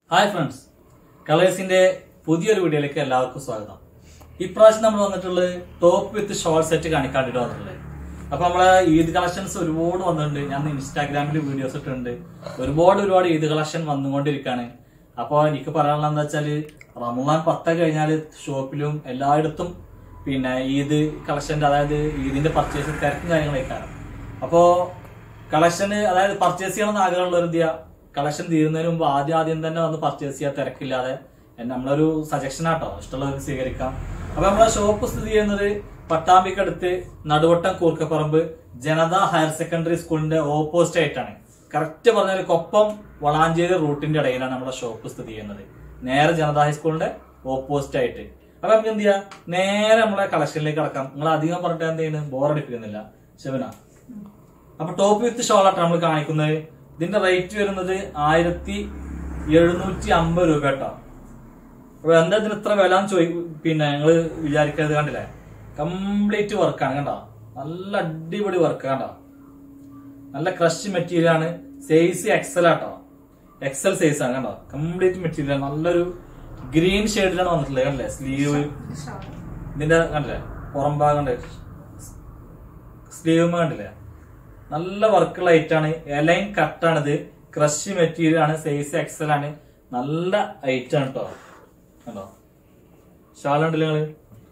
Hi friends കളേഴ്സിന്റെ പുതിയൊരു വീഡിയോയിലേക്ക് എല്ലാവർക്കും സ്വാഗതം ഇപ്രാവശ്യം നമ്മൾ വന്നിട്ടുള്ളത് ടോപ്പ് വിത്ത് ഷോർട്ട് സെറ്റ് കാണിക്കാണ്ടിട്ട് വന്നിട്ടുള്ളത് അപ്പൊ നമ്മളെ ഈദ് കളക്ഷൻസ് ഒരുപാട് വന്നിട്ടുണ്ട് ഞാൻ ഇൻസ്റ്റാഗ്രാമിൽ വീഡിയോസ് ഇട്ടിട്ടുണ്ട് ഒരുപാട് ഒരുപാട് ഈദ് കളക്ഷൻ വന്നുകൊണ്ടിരിക്കുകയാണ് അപ്പൊ എനിക്ക് പറയാനുള്ളത് എന്താ വെച്ചാല് റമദാൻ പത്ത് കഴിഞ്ഞാൽ ഷോപ്പിലും എല്ലായിടത്തും പിന്നെ ഈദ് കളക്ഷന്റെ അതായത് ഈദിന്റെ പർച്ചേസ് തിരക്കും കാര്യങ്ങളൊക്കെ അപ്പോ കളക്ഷന് അതായത് പർച്ചേസ് ചെയ്യണമെന്ന് ആഗ്രഹമുള്ളവർ എന്ത് ചെയ്യുക കളക്ഷൻ തീരുന്നതിന് മുമ്പ് ആദ്യം ആദ്യം തന്നെ വന്ന് പർച്ചേസ് ചെയ്യാൻ തിരക്കില്ലാതെ എന്നെ നമ്മളൊരു സജഷൻ ആട്ടോ ഇഷ്ടമുള്ളവർക്ക് സ്വീകരിക്കാം അപ്പൊ നമ്മളെ ഷോപ്പ് സ്ഥിതി ചെയ്യുന്നത് പട്ടാമ്പിക്കടുത്ത് നടുവട്ടം കൂർക്കപ്പറമ്പ് ജനത ഹയർ സെക്കൻഡറി സ്കൂളിന്റെ ഓപ്പോസിറ്റ് ആയിട്ടാണ് കറക്റ്റ് പറഞ്ഞാൽ കൊപ്പം വളാഞ്ചേരി റൂട്ടിന്റെ ഇടയിലാണ് നമ്മുടെ ഷോപ്പ് സ്ഥിതി ചെയ്യുന്നത് നേരെ ജനത ഹൈസ്കൂളിന്റെ ഓപ്പോസിറ്റ് ആയിട്ട് അപ്പൊ നമുക്ക് എന്ത് ചെയ്യാം നേരെ നമ്മളെ കളക്ഷനിലേക്ക് കടക്കാം നിങ്ങൾ അധികം പറഞ്ഞിട്ട് എന്ത് ചെയ്യുന്നത് ബോറടിപ്പിക്കുന്നില്ല ശിവന അപ്പൊ ടോപ്പ് വിത്ത് ഷോളാണ് നമ്മൾ കാണിക്കുന്നത് ഇതിന്റെ റേറ്റ് വരുന്നത് ആയിരത്തി എഴുന്നൂറ്റി അമ്പത് രൂപ കേട്ടോ അപ്പൊ എന്താ ഇതിന് ഇത്ര വില എന്ന് ചോദി പിന്നെ നിങ്ങൾ വിചാരിക്കരുത് കണ്ടില്ലേ കംപ്ലീറ്റ് വർക്കാണ് കണ്ടോ നല്ല അടിപൊളി വർക്ക് കണ്ടോ നല്ല ക്രഷ് മെറ്റീരിയൽ ആണ് സൈസ് എക്സൽ ആട്ടോ എക്സൽ സൈസ് ആണ് കണ്ടോ കംപ്ലീറ്റ് മെറ്റീരിയൽ നല്ലൊരു ഗ്രീൻ ഷെയ്ഡിലാണ് വന്നിട്ടുള്ളത് കണ്ടില്ലേ സ്ലീവ് ഇതിന്റെ കണ്ടില്ലേ പുറം ഭാഗം കണ്ടില്ലേ സ്ലീവ് കണ്ടില്ലേ നല്ല വർക്കുള്ള ഐറ്റാണ് എലൈൻ കട്ടാണിത് ക്രഷ് മെറ്റീരിയൽ ആണ് സൈസ് എക്സൽ ആണ് നല്ല ഐറ്റാണ് കേട്ടോ കണ്ടോ ഷാൾ ഉണ്ടല്ലോ നിങ്ങള്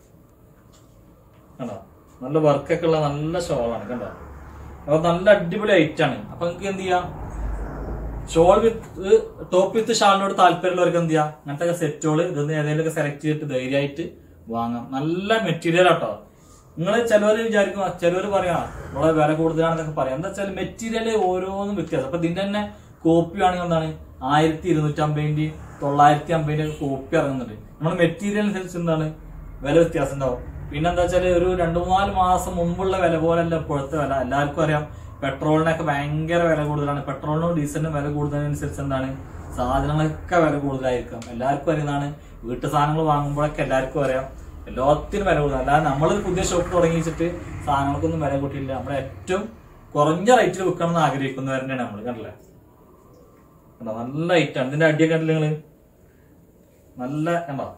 കണ്ടോ നല്ല വർക്കൊക്കെ ഉള്ള നല്ല ഷോളാണ് കണ്ടോ അപ്പൊ നല്ല അടിപൊളി ഐറ്റാണ് അപ്പൊ നിങ്ങൾക്ക് എന്ത് ചെയ്യാം ഷോൾ വിത്ത് ടോപ്പ് വിത്ത് ഷാളിനോട് താല്പര്യമുള്ളവർക്ക് എന്ത് ചെയ്യാം അങ്ങനത്തെ സെറ്റുകൾ ഇതൊന്ന് ഏതെങ്കിലും സെലക്ട് ചെയ്തിട്ട് ധൈര്യമായിട്ട് വാങ്ങാം നല്ല മെറ്റീരിയൽ ആട്ടോ നിങ്ങൾ ചിലവർ വിചാരിക്കും ചിലവർ പറയാം വളരെ വില കൂടുതലാണെന്നൊക്കെ പറയാം എന്താ വെച്ചാൽ മെറ്റീരിയൽ ഓരോന്നും വ്യത്യാസം അപ്പൊ ഇതിന്റെ തന്നെ കോപ്പി ആണെങ്കിൽ എന്താണ് ആയിരത്തി ഇരുന്നൂറ്റി അമ്പതിന്റെ തൊള്ളായിരത്തി അമ്പതിന്റെ ഒക്കെ കോപ്പി ഇറങ്ങുന്നുണ്ട് നമ്മൾ മെറ്റീരിയൽ അനുസരിച്ച് എന്താണ് വില വ്യത്യാസം ഉണ്ടാവും പിന്നെ എന്താ വെച്ചാൽ ഒരു രണ്ടു മൂന്നാല് മാസം മുമ്പുള്ള വില പോലല്ല ഇപ്പോഴത്തെ വില എല്ലാവർക്കും അറിയാം പെട്രോളിനൊക്കെ ഭയങ്കര വില കൂടുതലാണ് പെട്രോളിനും ഡീസലിനും വില കൂടുന്നതിനനുസരിച്ച് എന്താണ് സാധനങ്ങളൊക്കെ വില കൂടുതലായിരിക്കും എല്ലാവർക്കും അറിയുന്നതാണ് വീട്ടു സാധനങ്ങൾ വാങ്ങുമ്പോഴൊക്കെ എല്ലാവർക്കും അറിയാം എല്ലാത്തിനും വില കൂടുതൽ അല്ലാതെ നമ്മളൊരു പുതിയ ഷോപ്പ് തുടങ്ങി വെച്ചിട്ട് സാധനങ്ങൾക്കൊന്നും വില കൂട്ടിയില്ല നമ്മൾ ഏറ്റവും കുറഞ്ഞ റേറ്റിൽ വിൽക്കണം എന്ന് ആഗ്രഹിക്കുന്നവർ തന്നെയാണ് നമ്മൾ കണ്ടില്ലേ കണ്ടോ നല്ല ഐറ്റാണ് ഇതിന്റെ അടിയൊക്കെ കണ്ടില്ലേ നിങ്ങള് നല്ല കണ്ടോ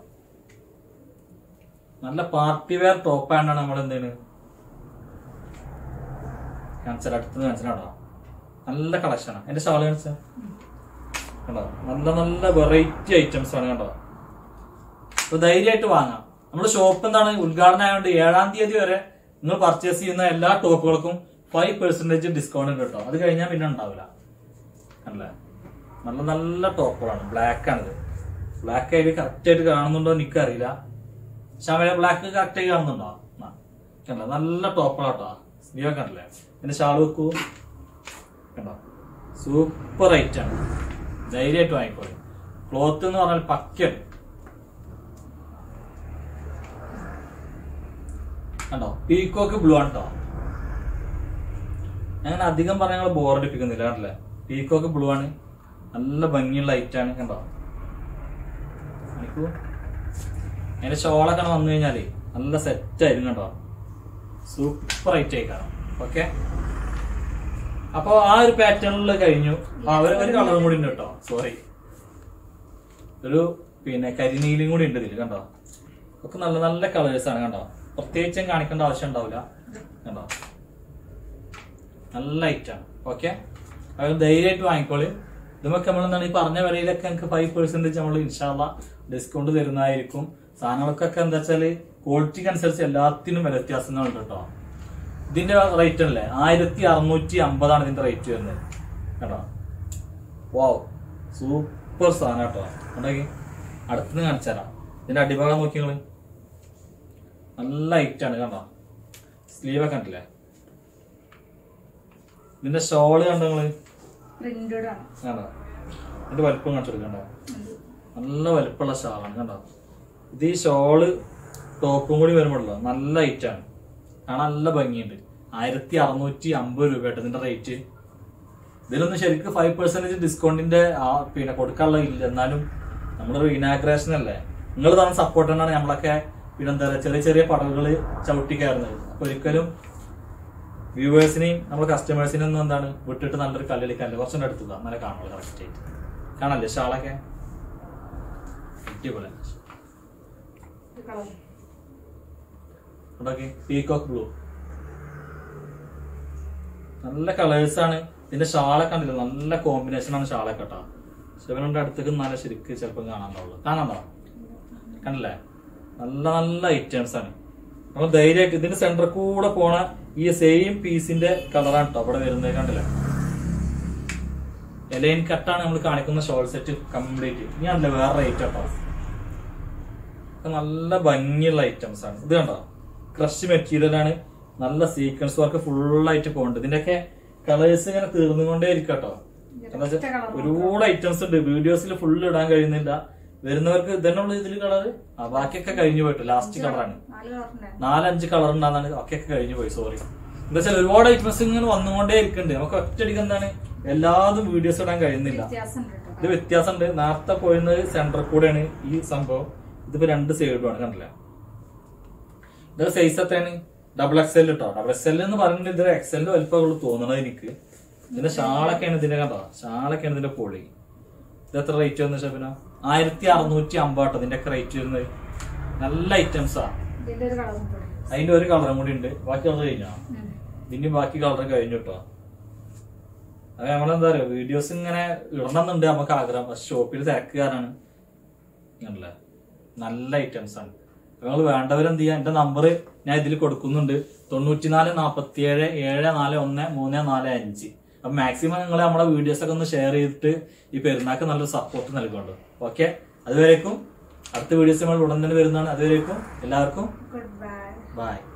നല്ല പാർട്ടി വെയർ ടോപ്പ് പാൻ്റാണ് നമ്മൾ എന്താണ് കാണിച്ചാൽ അടുത്തത് കാണിച്ചാലോ നല്ല കളക്ഷനാണ് എന്റെ ഷാള് കാണിച്ചാ കണ്ടോ നല്ല നല്ല വെറൈറ്റി ഐറ്റംസ് ആണ് കണ്ടോ അപ്പൊ ധൈര്യമായിട്ട് വാങ്ങാം നമ്മുടെ ഷോപ്പ് എന്താണ് ഉദ്ഘാടനം ആയതുകൊണ്ട് ഏഴാം തീയതി വരെ നിങ്ങൾ പർച്ചേസ് ചെയ്യുന്ന എല്ലാ ടോപ്പുകൾക്കും ഫൈവ് പെർസെന്റേജ് ഡിസ്കൗണ്ട് ഉണ്ട് കേട്ടോ അത് കഴിഞ്ഞാൽ പിന്നെ ഉണ്ടാവില്ല അല്ലേ നല്ല നല്ല ടോപ്പുകളാണ് ബ്ലാക്ക് ആണിത് ബ്ലാക്ക് ആയിട്ട് കറക്റ്റ് ആയിട്ട് കാണുന്നുണ്ടോ എന്ന് എനിക്കറിയില്ല ഷാമല ബ്ലാക്ക് കറക്റ്റ് ആയി കാണുന്നുണ്ടോ ആ, കണ്ടോ നല്ല ടോപ്പുകളാട്ടോ സ്ലീവ് കണ്ടില്ലേ എന്റെ ഷാൾ വെക്കൂ കണ്ടോ സൂപ്പർ ഐറ്റാണ് ധൈര്യമായിട്ട് വാങ്ങിക്കോളൂ ക്ലോത്ത് എന്ന് പറഞ്ഞാൽ പക്കയാണ് കണ്ടോ പീക്കോക്ക് ബ്ലൂ ആണ് കേട്ടോ ഞാൻ അധികം പറഞ്ഞ ഞങ്ങൾ ബോറടിപ്പിക്കുന്നില്ല കണ്ടില്ലേ പീക്കോക്ക് ബ്ലൂ ആണ് നല്ല ഭംഗിയുള്ള ലൈറ്റ് ആണ് കണ്ടോ കാണിക്കൂ അതിന്റെ ഷോളൊക്കെ വന്നു കഴിഞ്ഞാല് നല്ല സെറ്റ് ആയിരുന്നു കേട്ടോ സൂപ്പർ ഐറ്റ് ആയി കാണാം ഓക്കെ അപ്പൊ ആ ഒരു പാറ്റേണിൽ കഴിഞ്ഞു ആ, ഒരു ഒരു കളറും കൂടി ഉണ്ട് കേട്ടോ സോറി ഒരു പിന്നെ കരിനീലും കൂടി ഉണ്ട് ഇതിൽ കണ്ടോ ഒക്കെ നല്ല നല്ല കളേഴ്സ് ആണ് കണ്ടോ പ്രത്യേകിച്ചും കാണിക്കേണ്ട ആവശ്യം ഉണ്ടാവില്ല കണ്ടോ നല്ല ഐറ്റാണ് ഓക്കെ അത് ധൈര്യമായിട്ട് വാങ്ങിക്കോളി ഇതുമൊക്കെ നമ്മൾ എന്താണ് ഈ പറഞ്ഞ വിലയിലൊക്കെ നമുക്ക് ഫൈവ് പെർസെന്റേജ് നമ്മൾ ഇൻഷാല്ല ഡിസ്കൗണ്ട് തരുന്നതായിരിക്കും സാധനങ്ങൾക്കൊക്കെ എന്താ വെച്ചാല് ക്വാളിറ്റിക്ക് അനുസരിച്ച് എല്ലാത്തിനും വില വ്യത്യാസങ്ങളുണ്ട് കേട്ടോ ഇതിന്റെ റേറ്റ് അല്ലേ ആയിരത്തി അറുന്നൂറ്റി അമ്പതാണ് ഇതിന്റെ റേറ്റ് വരുന്നത് കേട്ടോ വാവ് സൂപ്പർ സാധനം കേട്ടോ ഉണ്ടെങ്കിൽ അടുത്തുനിന്ന് കാണിച്ചുതരാം ഇതിന്റെ അടിഭാഗം നോക്കി നിങ്ങള് നല്ല ഹൈറ്റാണ് കണ്ടോ സ്ലീവ് ഒക്കെ കണ്ടില്ലേ ഇതിന്റെ ഷോള് കണ്ടോ നിങ്ങള് പ്രിന്റഡ് ആണ് കണ്ടോ ഇതിന്റെ വലുപ്പം കാണിച്ചു കൊടുക്കണ്ടോ നല്ല വലുപ്പമുള്ള ഷാളാണ് കണ്ടോ ഇത് ഈ ഷോള് ടോപ്പും കൂടി വരുമ്പോഴല്ലോ നല്ല ഹൈറ്റാണ് കാണാൻ നല്ല ഭംഗിയുണ്ട് ആയിരത്തി അറുന്നൂറ്റി അമ്പത് രൂപ കേട്ടോ ഇതിന്റെ റേറ്റ് ഇതിലൊന്നും ശരിക്കും ഫൈവ് പെർസെന്റേജ് ഡിസ്കൗണ്ടിന്റെ ആ പിന്നെ കൊടുക്കാനുള്ള ഇല്ല എന്നാലും നമ്മളൊരു ഇനാഗ്രേഷൻ അല്ലേ നിങ്ങൾ തന്നെ സപ്പോർട്ട് തന്നെയാണ് നമ്മളൊക്കെ പിന്നെ എന്താ പറയുക ചെറിയ ചെറിയ പടവുകള് ചവിട്ടി കയറുന്നത് അപ്പൊ ഒരിക്കലും വ്യൂവേഴ്സിനെയും നമ്മുടെ കസ്റ്റമേഴ്സിനെയും ഒന്നും എന്താണ് വിട്ടിട്ട് നല്ലൊരു കല്ലിലേക്കല്ല കുറച്ചുകൂടെ അടുത്തതാ നല്ല കാണുള്ളൂ കറക്റ്റ് ആയിട്ട് കാണല്ലേ ഷാളൊക്കെ അടിപൊളി ഇത് കളർ ഉണ്ടാക്കി പീകോക്ക് ബ്ലൂ നല്ല കളേഴ്സ് ആണ് ഇതിന്റെ ഷാളൊക്കെ കണ്ടില്ല നല്ല കോമ്പിനേഷൻ ആണ് ഷാളൊക്കെ കേട്ടോ ശിവനുണ്ട് അടുത്തേക്ക് നല്ല ശരിക്ക് ചിലപ്പം കാണാണ്ടാവുള്ളൂ കാണാണ്ടോ കണ്ടില്ലേ നല്ല നല്ല ഐറ്റംസ് ആണ് നമ്മൾ ധൈര്യമായിട്ട് ഇതിന്റെ സെന്റർ കൂടെ പോണ ഈ സെയിം പീസിന്റെ കളറാണ് കേട്ടോ അവിടെ വരുന്നത് കണ്ടില്ലേ എലൈൻ കട്ടാണ് നമ്മൾ കാണിക്കുന്ന ഷോൾ സെറ്റ് കംപ്ലീറ്റ് ഇനി അല്ല വേറെ റേറ്റ് കേട്ടോ ഒക്കെ നല്ല ഭംഗിയുള്ള ഐറ്റംസ് ആണ് ഇത് കണ്ടോ ക്രഷ് മെറ്റീരിയൽ ആണ് നല്ല സീക്വൻസ് വർക്ക് ഫുൾ ആയിട്ട് പോകുന്നുണ്ട് ഇതിന്റെയൊക്കെ കളേഴ്സ് ഇങ്ങനെ തീർന്നുകൊണ്ടേ ഇരിക്കും കേട്ടോ എന്താ വെച്ചാ ഒരുപാട് ഐറ്റംസ് ഉണ്ട് വീഡിയോസിൽ ഫുൾ ഇടാൻ കഴിയുന്നില്ല വരുന്നവർക്ക് ഇതന്നെ ഇതിൽ കളർ ആ ബാക്കിയൊക്കെ കഴിഞ്ഞു പോയിട്ട് ലാസ്റ്റ് കളറാണ് നാല് കളറുണ്ടായിരുന്നു നാലഞ്ച് കളർ ഉണ്ടാകുന്നതാണ് ഒക്കെയൊക്കെ കഴിഞ്ഞു പോയി സോറി എന്താ വെച്ചാൽ ഒരുപാട് ഐറ്റംസ് ഇങ്ങനെ വന്നുകൊണ്ടേ ഇരിക്കുന്നുണ്ട് നമുക്ക് ഒറ്റയടിക്ക് എന്താണ് എല്ലാതും വീഡിയോസ് ഇടാൻ കഴിയുന്നില്ല വ്യത്യാസം ഉണ്ട് കേട്ടോ ഇത് വ്യത്യാസമുണ്ട് നേരത്തെ പോയിരുന്നത് സെന്റർ കൂടെയാണ് ഈ സംഭവം ഇതിപ്പോ രണ്ട് സൈഡുമാണ് കണ്ടില്ല ഇത് സൈസ് എത്രയാണ് ഡബിൾ എക്സ് എൽ കേട്ടോ ഡബിൾ എക്സ് എൽ എന്ന് പറയുന്നത് ഇത് എക്സലിന്റെ വലിപ്പമുള്ളൂ തോന്നണത് എനിക്ക് ഇതിന്റെ ഷാളൊക്കെയാണ് ഇതിന്റെ കണ്ടോ ഷാളൊക്കെയാണ് ഇതിന്റെ പൊളി ഇത് എത്ര റേറ്റ് വന്നു ഷബിന ആയിരത്തി അറുന്നൂറ്റി അമ്പത് കേട്ടോ ഇതിന്റെ ഒക്കെ റേറ്റ് വരുന്നത് നല്ല ഐറ്റംസാ ഇതിന്റെ ഒരു കളറും കൂടി അതിന്റെ ഒരു കളറും കൂടി ഉണ്ട് ബാക്കി കളർ കഴിഞ്ഞോ ഉം. ഇതിന്റെ ബാക്കി കളർ കഴിഞ്ഞു കേട്ടോ അത് നമ്മളെന്താ പറയാ വീഡിയോസ് ഇങ്ങനെ ഇടണമെന്നുണ്ട് നമുക്ക് ആഗ്രഹം പക്ഷെ ഷോപ്പിൽ തിരക്കുകാരാണ് ഇങ്ങനല്ലേ നല്ല ഐറ്റംസ് ആണ് നിങ്ങൾ വേണ്ടവരെന്ത് ചെയ്യാ എന്റെ നമ്പർ ഞാൻ ഇതിൽ കൊടുക്കുന്നുണ്ട് തൊണ്ണൂറ്റിനാല് നാപ്പത്തി ഏഴ് ഏഴ് നാല് ഒന്ന് മൂന്ന് നാല് അഞ്ച് അപ്പൊ മാക്സിമം നിങ്ങൾ നമ്മുടെ വീഡിയോസ് ഒക്കെ ഒന്ന് ഷെയർ ചെയ്തിട്ട് ഈ പെരുന്നാൾക്ക് നല്ലൊരു സപ്പോർട്ട് നൽകുന്നുണ്ട് ഓക്കെ അതുവരേക്കും അടുത്ത വീഡിയോസ് നമ്മൾ ഉടൻ തന്നെ വരുന്നതാണ് അതുവരേക്കും എല്ലാവർക്കും ഗുഡ് ബൈ ബൈ